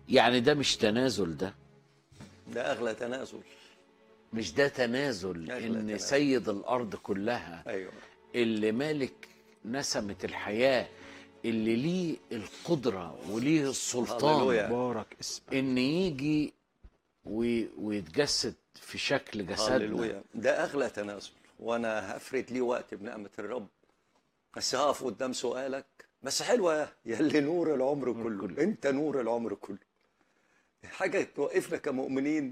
يعني ده مش تنازل ده ده اغلى تنازل مش ده تنازل أغلى ان تنازل. سيد الارض كلها ايوه اللي مالك نسمة الحياة اللي ليه القدرة وليه السلطان هللويا. بارك اسمك ان يجي وي- ويتجسد في شكل جسدنا هللويا ده اغلى تنازل وانا هفرد ليه وقت بنعمه الرب بس هقف قدام سؤالك بس حلوه يا اللي نور العمر كله كله. انت نور العمر كله حاجه توقفنا كمؤمنين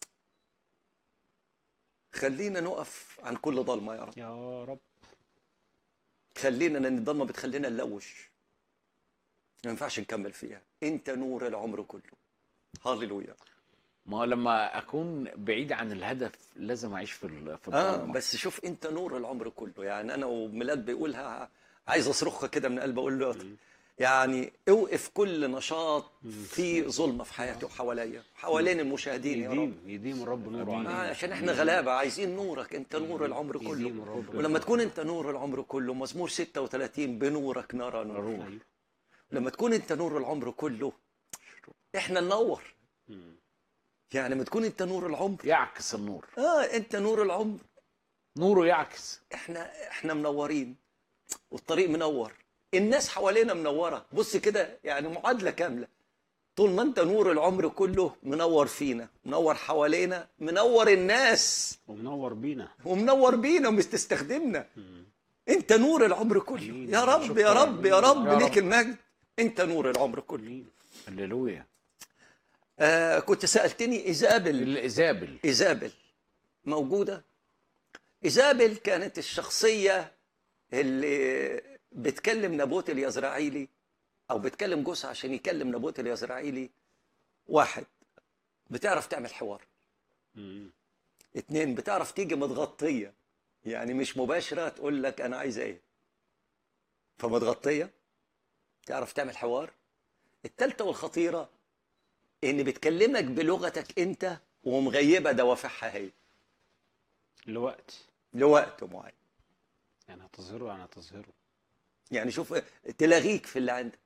خلينا نقف عن كل ضلمه يا رب يا رب خلينا لان الضلمه بتخلينا نلوش ما ينفعش نكمل فيها انت نور العمر كله هللويا ما هو لما اكون بعيد عن الهدف لازم اعيش في ال- في اه الضلمة بس شوف انت نور العمر كله يعني انا وميلاد بيقولها عايز اصرخها كده من قلبي اقول له يعني اوقف كل نشاط في ظلمه في حياتي وحواليا حوالين المشاهدين يا رب يديم يديم الرب نوره آه علينا عشان احنا غلابه عايزين نورك انت نور العمر كله يديم الرب ولما تكون انت نور العمر كله مزمور 36 بنورك نرى نور أيوه. لما تكون انت نور العمر كله احنا ننور مم. يعني لما تكون انت نور العمر يعكس النور اه انت نور العمر نوره يعكس احنا احنا منورين والطريق منور الناس حوالينا منوره بص كده يعني معادله كامله طول ما انت نور العمر كله منور فينا منور حوالينا منور الناس ومنور بينا ومنور بينا ومش تستخدمنا مم. انت نور العمر كله أمين. يا رب يا شكراً. رب يا رب يا ليك رب. المجد انت نور العمر كله أمين. هللويا آه كنت سالتني ايزابل الايزابل ايزابل موجوده ايزابل كانت الشخصيه اللي بتكلم نابوت اليزرعيلي او بتكلم جوزها عشان يكلم نابوت اليزرعيلي واحد بتعرف تعمل حوار مم. اتنين بتعرف تيجي متغطيه يعني مش مباشره تقول لك انا عايزه ايه فمتغطيه تعرف تعمل حوار التالتة والخطيرة إن بتكلمك بلغتك أنت ومغيبة دوافعها هي لوقت لوقت معين يعني هتظهره يعني هتظهره يعني شوف تلاغيك في اللي عندك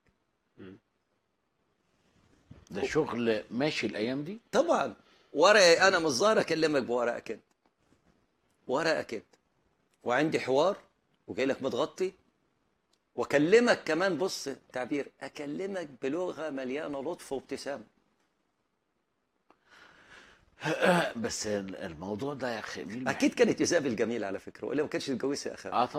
ده شغل ماشي الايام دي طبعا ورقي انا مش ظاهر اكلمك بورقك انت ورقك انت وعندي حوار وجاي لك متغطي واكلمك كمان بص تعبير اكلمك بلغه مليانه لطف وابتسامه بس الموضوع ده يا اخي مين اكيد كانت ايزابل جميله على فكره ولا ما كانتش اتجوزها يا اخي اه